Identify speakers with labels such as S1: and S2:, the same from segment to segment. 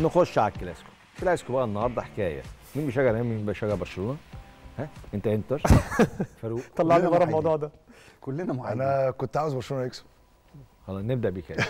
S1: نخش على الكلاسيكو الكلاسيكو بقى النهارده حكايه مين بيشجع ريال مين بيشجع برشلونه ها انت انتر فاروق
S2: طلعني
S3: كلنا
S2: بره
S3: معايدين.
S2: الموضوع ده
S3: كلنا معايدين
S4: انا كنت عاوز برشلونه يكسب
S1: خلاص نبدا بيك يا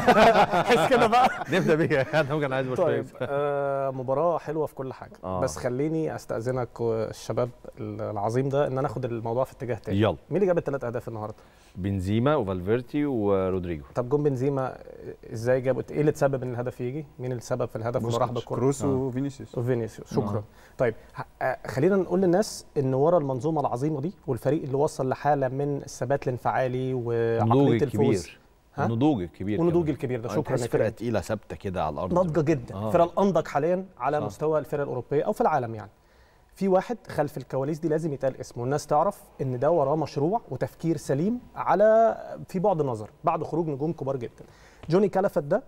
S2: حس كده بقى
S1: نبدا بيك يا انا كان عايز برشلونه
S2: طيب
S1: يكسب.
S2: آه مباراة حلوة في كل حاجة
S1: آه.
S2: آه. بس خليني استأذنك والشباب العظيم ده ان انا اخد الموضوع في اتجاه تاني
S1: يلا
S2: مين اللي جاب الثلاث اهداف النهارده؟
S1: بنزيما وفالفيرتي ورودريجو
S2: طب جون بنزيما ازاي جابوا ايه اللي تسبب ان الهدف يجي؟ مين اللي سبب في الهدف انه راح بالكرة؟
S3: كروس
S1: آه.
S3: وفينيسيوس
S2: وفينيسيوس شكرا
S1: آه.
S2: طيب ه- آه، خلينا نقول للناس ان ورا المنظومه العظيمه دي والفريق اللي وصل لحاله من الثبات الانفعالي
S1: النضوج
S2: وعقليه الفوز
S1: الكبير
S2: ها؟
S1: النضوج الكبير
S2: والنضوج
S1: كمان.
S2: الكبير ده
S1: آه،
S2: شكرا
S1: تحس
S2: يا
S1: فرقه
S2: كريم
S1: تقيله ثابته كده على الارض
S2: ناضجه جدا
S1: آه.
S2: الفرقه الانضج حاليا على
S1: صح.
S2: مستوى الفرق الاوروبيه او في العالم يعني في واحد خلف الكواليس دي لازم يتقال اسمه الناس تعرف ان ده وراه مشروع وتفكير سليم على في بعد نظر بعد خروج نجوم كبار جدا جوني كالافات ده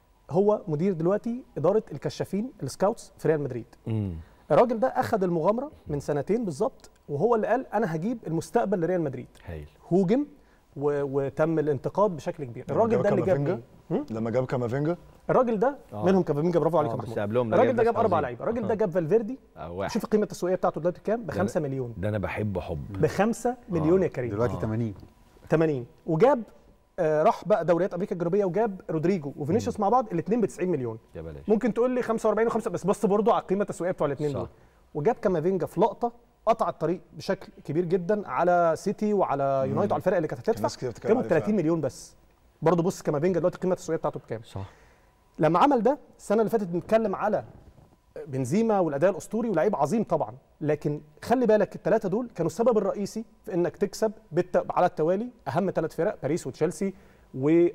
S2: هو مدير دلوقتي اداره الكشافين السكاوتس في ريال مدريد
S1: مم.
S2: الراجل ده اخذ المغامره من سنتين بالظبط وهو اللي قال انا هجيب المستقبل لريال مدريد
S1: هايل
S2: هوجم و... وتم الانتقاد بشكل كبير الراجل
S4: جاب
S2: ده اللي جاب
S4: كامافينجا؟
S2: مين؟
S4: لما جاب كامافينجا
S2: الراجل ده
S1: آه.
S2: منهم كافينجا برافو عليك
S1: آه،
S2: يا
S1: بس
S2: محمود
S1: قبلهم ده
S2: الراجل
S1: جاب
S2: ده
S1: ناس
S2: جاب اربع
S1: عظيم.
S2: لعيبه الراجل
S1: آه.
S2: ده جاب فالفيردي
S1: آه، واحد
S2: شوف قيمه التسويقيه بتاعته دلوقتي بكام ب 5 مليون
S1: ده انا بحبه حب
S2: ب 5 مليون يا كريم
S3: دلوقتي
S1: آه.
S3: 80
S2: 80 وجاب آه راح بقى دوريات امريكا الجنوبيه وجاب رودريجو وفينيسيوس مع بعض الاثنين ب 90 مليون
S1: يا بلاش
S2: ممكن تقول لي 45 و5 بس بص برضه على القيمه التسويقيه بتوع الاثنين
S1: صح.
S2: دول وجاب كامافينجا في لقطه قطع الطريق بشكل كبير جدا على سيتي وعلى يونايتد وعلى الفرق اللي كانت هتدفع
S4: ناس كتير بتتكلم
S2: جابوا ب
S4: عليه
S2: 30
S4: فعلا.
S2: مليون بس برضه بص كامافينجا دلوقتي القيمه التسويقيه بتاعته بكام
S1: صح
S2: لما عمل ده السنه اللي فاتت بنتكلم على بنزيما والاداء الاسطوري ولاعيب عظيم طبعا لكن خلي بالك الثلاثه دول كانوا السبب الرئيسي في انك تكسب بالت... على التوالي اهم ثلاث فرق باريس وتشيلسي و آه،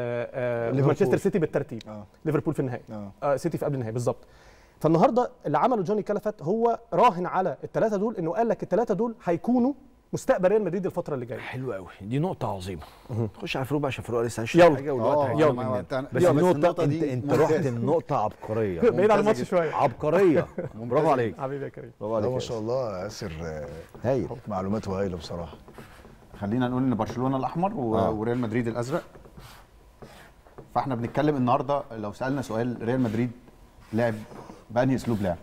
S2: آه،
S4: ليفربول.
S2: مانشستر سيتي بالترتيب
S4: اه
S2: ليفربول في النهائي
S4: اه
S2: آه سيتي في قبل النهائي بالظبط فالنهارده اللي عمله جوني كالافات هو راهن على الثلاثه دول انه قال لك الثلاثه دول هيكونوا مستقبل ريال مدريد الفتره اللي جايه
S1: حلو قوي دي نقطه عظيمه خش على فاروق بقى عشان فاروق لسه
S2: يلا.
S1: هيشرح حاجه والوقت
S3: آه،
S1: هيجي
S3: يلا.
S1: مننا.
S3: أنت-
S1: بس
S3: يلا،
S1: النقطه انت انت رحت
S3: ممتازة.
S1: النقطه عبقريه
S2: بعيد عن الماتش
S3: جدا.
S2: شويه
S1: عبقريه برافو عليك
S2: حبيبي يا كريم
S1: برافو
S4: لا
S1: عليك
S4: ما
S1: يا
S4: شاء الله ياسر آه،
S1: هايل
S4: معلوماته هايله بصراحه
S3: خلينا نقول ان برشلونه الاحمر و...
S1: آه.
S3: وريال مدريد الازرق فاحنا بنتكلم النهارده لو سالنا سؤال ريال مدريد لعب بانهي اسلوب لعب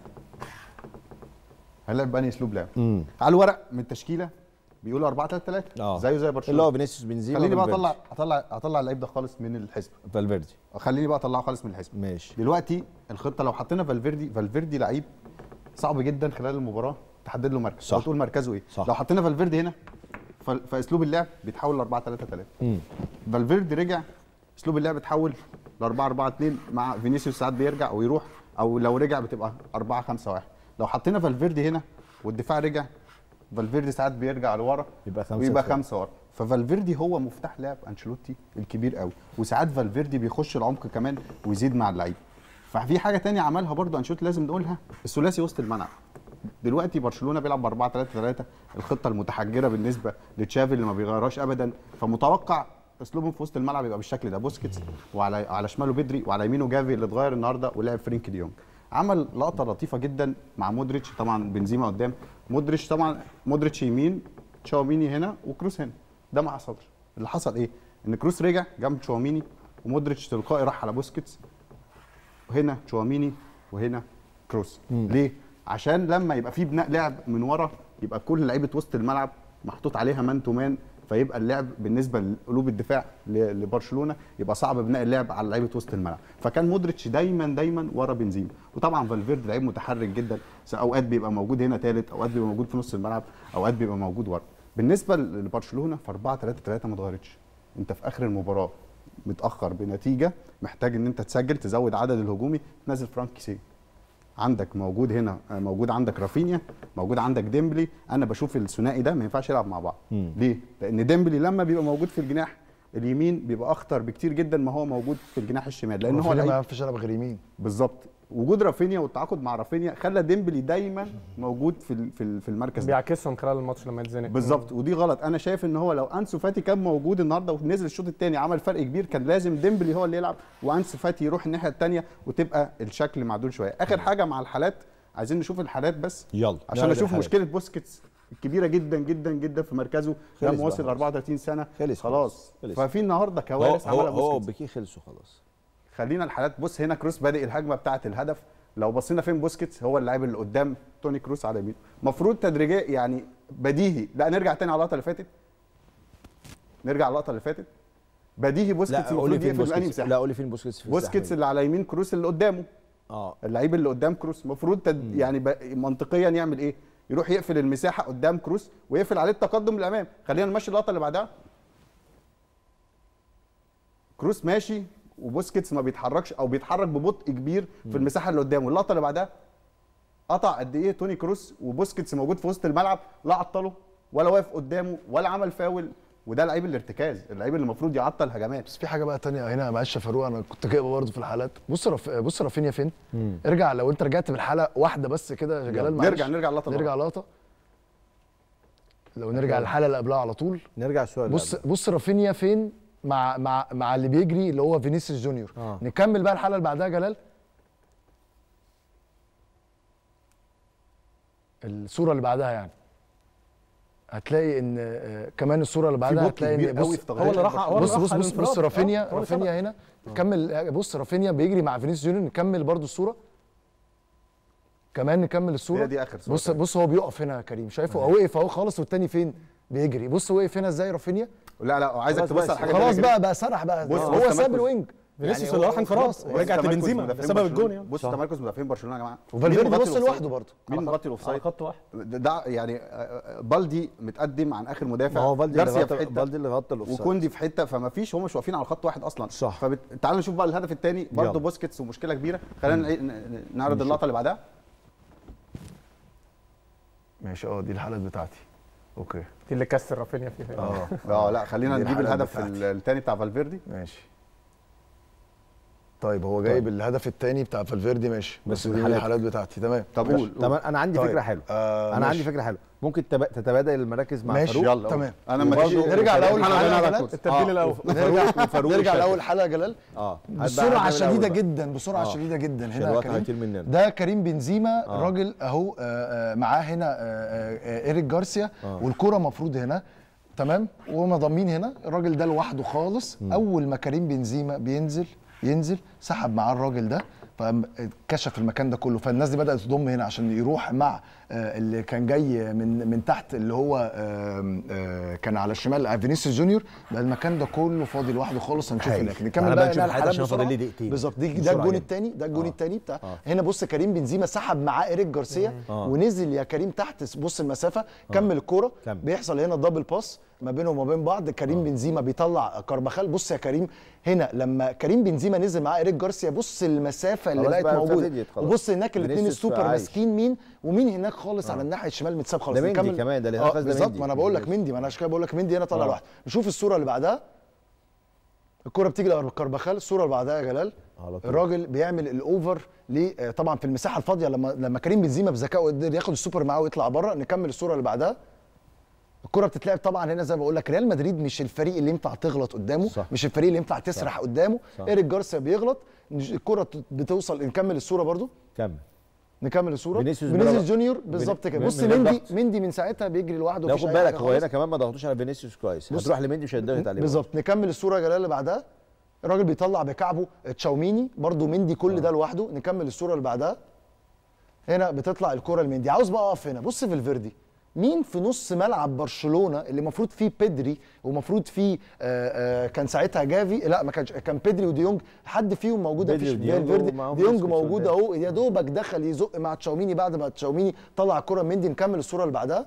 S3: هيلعب بانهي اسلوب لعب
S1: امم
S3: على الورق من التشكيله بيقولوا 4 3 3
S1: آه.
S3: زيه زي
S1: اللي هو
S3: برشلونه
S1: فينيسيوس بنزيما
S3: خليني بقى
S1: وفالفيردي.
S3: اطلع اطلع اطلع اللعيب ده خالص من الحسبه
S1: فالفيردي
S3: خليني بقى اطلعه خالص من الحسبه
S1: ماشي
S3: دلوقتي الخطه لو حطينا فالفيردي فالفيردي لعيب صعب جدا خلال المباراه تحدد له مركز
S1: صح.
S3: او تقول مركزه ايه
S1: صح.
S3: لو حطينا فالفيردي هنا ف- فاسلوب اللعب بيتحول ل 4 3 3
S1: امم
S3: فالفيردي رجع اسلوب اللعب اتحول ل 4 4 2 مع فينيسيوس ساعات بيرجع ويروح او لو رجع بتبقى 4 5 1 لو حطينا فالفيردي هنا والدفاع رجع فالفيردي ساعات بيرجع لورا
S1: يبقى خمسة
S3: ويبقى
S1: فوق.
S3: خمسه ورا ففالفيردي هو مفتاح لعب انشيلوتي الكبير قوي وساعات فالفيردي بيخش العمق كمان ويزيد مع اللعيبه ففي حاجه تانية عملها برضو انشيلوتي لازم نقولها الثلاثي وسط الملعب دلوقتي برشلونه بيلعب ب 4 3 3 الخطه المتحجره بالنسبه لتشافي اللي ما بيغيرهاش ابدا فمتوقع اسلوبهم في وسط الملعب يبقى بالشكل ده بوسكيتس وعلى على شماله بدري وعلى يمينه جافي اللي اتغير النهارده ولعب فرينك ديونج عمل لقطه لطيفه جدا مع مودريتش طبعا بنزيما قدام مودريتش طبعا مودريتش يمين تشاوميني هنا وكروس هنا ده ما حصلش اللي حصل ايه ان كروس رجع جنب تشاوميني ومودريتش تلقائي راح على بوسكيتس هنا تشواميني وهنا كروس ليه عشان لما يبقى في بناء لعب من ورا يبقى كل لعيبه وسط الملعب محطوط عليها مان تو مان فيبقى اللعب بالنسبه لقلوب الدفاع ل- لبرشلونه يبقى صعب بناء اللعب على لعيبه وسط الملعب فكان مودريتش دايما دايما ورا بنزيما وطبعا فالفيردي لعيب متحرك جدا س- اوقات بيبقى موجود هنا ثالث اوقات بيبقى موجود في نص الملعب اوقات بيبقى موجود ورا بالنسبه ل- لبرشلونه ف 4 3 3 ما اتغيرتش انت في اخر المباراه متاخر بنتيجه محتاج ان انت تسجل تزود عدد الهجومي تنزل فرانك كيسيه عندك موجود هنا آه، موجود عندك رافينيا موجود عندك ديمبلي انا بشوف الثنائي ده ما ينفعش يلعب مع بعض
S1: مم.
S3: ليه لان ديمبلي لما بيبقى موجود في الجناح اليمين بيبقى اخطر بكتير جدا ما هو موجود في الجناح الشمال لان هو
S4: رافينيا ما
S3: لعيب
S4: يعرفش يلعب غير يمين
S3: بالظبط وجود رافينيا والتعاقد مع رافينيا خلى ديمبلي دايما موجود في ال- في ال- في المركز ده
S2: بيعكسهم خلال الماتش لما يتزنق
S3: بالظبط ودي غلط انا شايف ان هو لو انسو فاتي كان موجود النهارده ونزل الشوط الثاني عمل فرق كبير كان لازم ديمبلي هو اللي يلعب وانسو فاتي يروح الناحيه الثانيه وتبقى الشكل معدول شويه اخر حاجه مع الحالات عايزين نشوف الحالات بس
S1: يلا
S3: عشان
S1: نعرض
S3: اشوف
S1: الحالات.
S3: مشكله بوسكيتس الكبيره جدا جدا جدا في مركزه
S1: خلص
S3: لما
S1: بقى
S3: وصل
S1: خلاص.
S3: 34 سنه
S1: خلص
S3: خلاص
S1: خلص.
S3: ففي النهارده
S1: هو
S3: كوارث
S1: هو
S3: عملها
S1: هو
S3: بوسكيتس
S1: بكي خلصوا خلاص
S3: خلينا الحالات بص هنا كروس بادئ الهجمه بتاعه الهدف لو بصينا فين بوسكيتس هو اللاعب اللي قدام توني كروس على يمينه المفروض تدريجيا يعني بديهي لا نرجع تاني على اللقطه اللي فاتت نرجع على اللقطه اللي فاتت بديهي بوسكيتس
S1: لا قول لي
S3: المفروض
S1: فين
S3: يقفل بأنهي
S1: بوسكيتس
S3: مساحه
S1: لا قول لي فين بوسكيتس في
S3: بوسكيتس
S1: المساحة
S3: اللي على يمين كروس اللي قدامه
S1: دي. اه
S3: اللعيب اللي قدام كروس المفروض تد... يعني ب... منطقيا يعمل ايه يروح يقفل المساحه قدام كروس ويقفل عليه التقدم للامام خلينا نمشي اللقطه اللي بعدها كروس ماشي وبوسكيتس ما بيتحركش او بيتحرك ببطء كبير في المساحه اللي قدامه اللقطه اللي بعدها قطع قد ايه توني كروس وبوسكيتس موجود في وسط الملعب لا عطله ولا واقف قدامه ولا عمل فاول وده لعيب الارتكاز اللعيب اللي المفروض يعطل هجمات
S4: بس في حاجه بقى تانية هنا معلش يا فاروق انا كنت جايبه برضه في الحالات بص رف... بص رافينيا فين ارجع لو انت رجعت بالحلقه واحده بس كده يا جلال معلش
S3: نرجع نرجع اللقطه اللي
S4: نرجع لقطه لو نرجع للحلقه اللي قبلها على طول
S1: نرجع السؤال اللي
S4: بص
S1: قبله.
S4: بص رافينيا فين مع مع مع اللي بيجري اللي هو فينيسيوس جونيور
S1: آه.
S4: نكمل بقى الحلقه اللي بعدها يا جلال الصوره اللي بعدها يعني هتلاقي ان آه، كمان الصوره اللي بعدها
S3: بطء
S4: هتلاقي
S3: كبير
S4: ان
S3: قوي
S4: بص
S3: في تغيير
S2: هو اللي راح هو اللي
S4: بص
S2: راح
S4: بص
S2: على
S4: بص بص
S2: الانفراد.
S4: رافينيا
S2: آه، هو اللي
S4: رافينيا هنا كمل بص رافينيا بيجري مع فينيسيوس جونيور نكمل برضو الصوره كمان نكمل الصوره
S3: هي دي آخر صورة
S4: بص
S3: كمان.
S4: بص هو بيقف هنا يا كريم شايفه هو وقف اهو خالص والتاني فين بيجري بص وقف هنا ازاي رافينيا
S3: لا لا عايزك
S1: خلاص
S3: تبص
S1: بقى
S3: على حاجه
S4: خلاص
S3: تانية
S4: بقى بقى سرح بقى
S3: بص-
S4: هو
S3: بص
S4: ساب
S3: تمركز.
S4: الوينج
S2: فينيسيوس
S4: يعني
S2: اللي
S4: هو
S2: راح انفراد
S4: خلاص.
S2: ورجع
S3: تمركز
S2: بنزيما
S3: مدافعين
S2: بسبب
S3: برشلونة.
S2: الجون يعني
S3: بص تمركز مدافعين برشلونه يا جماعه
S4: وفالفيردي
S3: مين مغطي
S4: بص
S3: الأوفسايد؟
S4: لوحده برضه
S3: مين مغطي
S2: على
S3: الاوفسايد
S2: خط واحد
S3: ده, ده يعني آه، آه، بالدي متقدم عن اخر مدافع
S1: ما هو فالدي اللي
S3: جارسيا في
S1: غطى
S3: حته
S1: فالدي اللي غطى الاوفسايد
S3: وكوندي في حته فما فيش هم مش واقفين على خط واحد اصلا
S1: صح.
S3: فتعالوا نشوف بقى الهدف الثاني برضه
S1: يلا.
S3: بوسكيتس ومشكله كبيره خلينا نعيد- ن- ن- نعرض اللقطه اللي بعدها
S4: ماشي اه دي الحالات بتاعتي اوكي
S2: دي اللي كسر رافينيا فيها
S4: اه
S3: اه لا خلينا
S4: دي
S3: نجيب
S4: الحالات
S3: الهدف
S4: بتاعتي.
S3: الثاني بتاع فالفيردي
S4: ماشي طيب هو جايب الهدف الثاني بتاع فالفيردي ماشي
S1: بس
S4: بس دي
S1: الحالات.
S4: الحالات بتاعتي تمام
S3: طب
S4: ماشي.
S3: قول
S1: طب انا عندي
S4: طيب.
S1: فكره حلوه
S4: آه
S1: انا
S4: ماشي.
S1: عندي فكره حلوه ممكن تب- تتبادل المراكز مع
S4: ماشي
S1: فاروق
S3: يلا
S4: تمام
S3: انا لما تيجي
S1: وبرضه
S4: نرجع لاول
S3: الحلقة
S4: حلقه
S3: اللي
S4: يا
S3: أنا
S4: جلال
S3: كنت-
S2: التبديل
S3: آه،
S2: الاول
S4: نرجع
S1: وفاروق
S4: نرجع
S1: يشارك.
S4: لاول حلقه يا جلال
S1: اه
S4: بسرعه
S1: هنعمل
S4: شديده
S1: الأول بقى.
S4: جدا بسرعه
S1: آه.
S4: شديده جدا
S1: عشان
S4: هنا يا
S1: الوقت
S4: كريم
S1: هيطير مننا.
S4: ده كريم بنزيما
S1: آه.
S4: راجل اهو آه، آه، معاه هنا آه، آه، آه، ايريك جارسيا
S1: آه.
S4: والكوره مفروض هنا تمام وهم ضامنين هنا الراجل ده لوحده خالص اول ما كريم بنزيما بينزل ينزل سحب معاه الراجل ده فكشف المكان ده كله فالناس دي بدات تضم هنا عشان يروح مع آه، اللي كان جاي من من تحت اللي هو آم، آه، كان على الشمال آه، فينيسيوس جونيور بقى المكان ده كله فاضي لوحده خالص هنشوف
S1: هايل.
S4: هناك نكمل
S1: تعالى
S4: بقى
S1: بقى نشوف
S4: هنا
S1: الحلقة
S4: الحالات
S1: عشان فاضل لي
S4: بسرعة.
S1: دقيقتين.
S4: بالظبط دي ده
S1: بسرعة
S4: الجون
S1: جدا.
S4: الثاني ده الجون
S1: آه.
S4: الثاني بتاع
S1: آه.
S4: هنا بص كريم بنزيما سحب معاه ايريك جارسيا
S1: آه.
S4: ونزل يا كريم تحت بص المسافه كمل الكوره
S1: كمل.
S4: بيحصل هنا دبل باس ما بينهم وما بين بعض كريم بنزيما بيطلع كارباخال بص يا كريم هنا لما كريم بنزيما نزل معاه ايريك جارسيا بص المسافه اللي
S1: خلاص
S4: بقت
S1: بقى
S4: موجوده
S1: فضيت خلاص.
S4: وبص هناك الاثنين
S1: فينيسيوس
S4: السوبر
S1: عايش.
S4: ماسكين مين ومين هناك خالص على الناحيه الشمال متساب خالص
S1: ده مندي
S4: نكمل-
S1: كمان، ده اللي
S4: اه
S1: هناك ده
S4: بالظبط
S1: مندي.
S4: ما انا بقول لك
S1: ماشي.
S4: مندي ما انا عشان كده بقول لك مندي هنا طالع
S1: آه.
S4: لوحده نشوف الصوره اللي بعدها الكرة بتيجي لكربخال الصورة اللي بعدها يا جلال
S1: على طول.
S4: الراجل بيعمل الاوفر ليه آه، طبعا في المساحة الفاضية لما لما كريم بنزيما بذكائه قدر ياخد السوبر معاه ويطلع بره نكمل الصورة اللي بعدها الكرة بتتلعب طبعا هنا زي ما بقول لك ريال مدريد مش الفريق اللي ينفع تغلط قدامه
S1: صح.
S4: مش الفريق اللي ينفع تسرح قدامه
S1: صح.
S4: ايريك جارسيا بيغلط نج- الكرة بتوصل نكمل الصورة برضو
S1: كمل
S4: نكمل الصورة
S1: فينيسيوس
S4: فينيسيوس
S1: بيلعب-
S4: جونيور
S1: من-
S4: بالظبط كده
S1: من-
S4: بص
S1: من غير
S4: مندي
S1: ضغط.
S4: مندي من ساعتها بيجري لوحده
S1: لا
S4: مفيش
S1: خد
S4: أي
S1: بالك
S4: حاجة
S1: هو هنا
S4: خالص.
S1: كمان ما ضغطوش على فينيسيوس كويس
S4: بص-
S1: هتروح لمندي مش هيضغط عليه
S4: بالظبط نكمل الصوره يا جلال اللي بعدها الراجل بيطلع بكعبه تشاوميني برضو مندي كل ده لوحده نكمل الصوره اللي بعدها هنا بتطلع الكره لمندي عاوز بقى اقف هنا بص في الفيردي مين في نص ملعب برشلونه اللي المفروض فيه بيدري ومفروض فيه آه آه كان ساعتها جافي لا ما كانش كان بيدري وديونج حد فيهم موجود
S1: بيدري
S4: مفيش
S1: وديونج
S4: فالفيردي
S1: ومعاهم
S4: ديونج
S1: بوسكيتس
S4: موجود
S1: قدام.
S4: اهو يا دوبك دخل يزق مع تشاوميني بعد ما تشاوميني طلع الكره لمندي نكمل الصوره اللي بعدها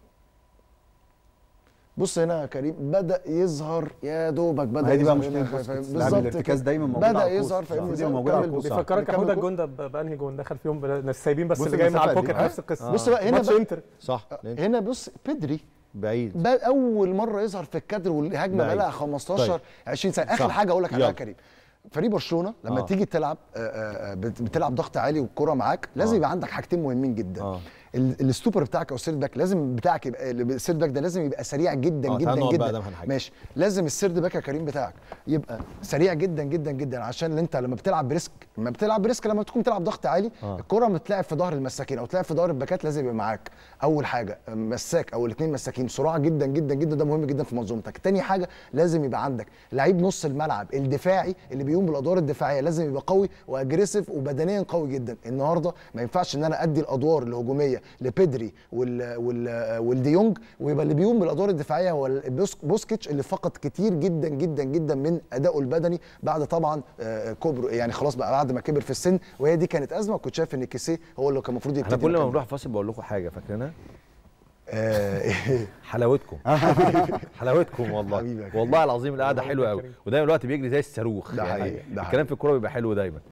S4: بص هنا يا كريم بدا يظهر يا دوبك بدا
S3: ما هي دي بقى
S4: يظهر
S3: مشكلة
S4: هنا.
S3: بوسكيتس.
S4: بالظبط
S3: لاعب الارتكاز
S4: كده.
S3: دايما موجود
S4: بدا
S3: على القوس.
S4: يظهر فاهمني
S3: دايما
S4: ازاي؟
S3: موجود على
S4: كمل
S3: القوس.
S4: جول.
S2: بيفكرك
S4: نكمل
S2: حوده
S4: جول.
S2: الجون ده ب- بانهي جون دخل فيهم بلا- ناس سايبين بس
S3: بص
S2: اللي جاي من على
S3: المسافة دي.
S2: البوكت
S3: آه.
S2: نفس القصه
S4: بص بقى هنا
S2: ماتش
S4: بقى
S2: انتر
S1: صح
S4: هنا بص بيدري
S1: بعيد
S4: بقى اول مره يظهر في الكادر والهجمه
S1: بعيد.
S4: بقى لها 15
S1: طيب.
S4: 20 سنه اخر
S1: صح.
S4: حاجه اقول لك عليها يا
S1: يلا.
S4: كريم فريق برشلونه لما
S1: آه.
S4: تيجي تلعب آه، آه، بت- بتلعب ضغط عالي والكره معاك لازم
S1: آه.
S4: يبقى عندك حاجتين مهمين جدا
S1: آه.
S4: ال- الستوبر بتاعك او السيرد باك لازم بتاعك يبقى السيرد باك ده لازم يبقى سريع جدا
S1: آه، تعال
S4: جدا
S1: نقعد بقى
S4: جدا
S1: ده أهم حاجة.
S4: ماشي لازم السيرد باك يا كريم بتاعك يبقى سريع جدا جدا جدا عشان انت لما بتلعب بريسك لما بتلعب بريسك لما تكون تلعب ضغط عالي
S1: آه.
S4: الكره لما تلعب في ظهر المساكين او تلعب في ظهر الباكات لازم يبقى معاك اول حاجه مساك او الاثنين مساكين سرعه جدا جدا جدا ده مهم جدا في منظومتك تاني حاجه لازم يبقى عندك لعيب نص الملعب الدفاعي اللي بيقوم بالادوار الدفاعيه لازم يبقى قوي واجريسيف وبدنيا قوي جدا النهارده ما ينفعش ان انا ادي الادوار الهجوميه لبيدري وال وال والديونج ويبقى اللي بيقوم بالادوار الدفاعيه هو البوس- بوسكيتش اللي فقد كتير جدا جدا جدا من ادائه البدني بعد طبعا آه، كبر يعني خلاص بقى بعد ما كبر في السن وهي دي كانت ازمه وكنت شايف ان كيسيه هو اللي كان المفروض يبتدي
S1: احنا كل ما
S4: مكانه.
S1: بنروح فاصل بقول لكم حاجه فاكرينها
S4: آه،
S1: حلاوتكم حلاوتكم والله
S4: حبيبي يا كريم.
S1: والله العظيم القعده
S2: والله
S1: حلوه
S2: يا
S1: قوي
S2: كريم.
S1: ودايما الوقت بيجري زي الصاروخ
S4: ده
S1: يعني
S4: حقيقي، ده
S1: الكلام
S4: حقيقي.
S1: في الكوره بيبقى حلو دايما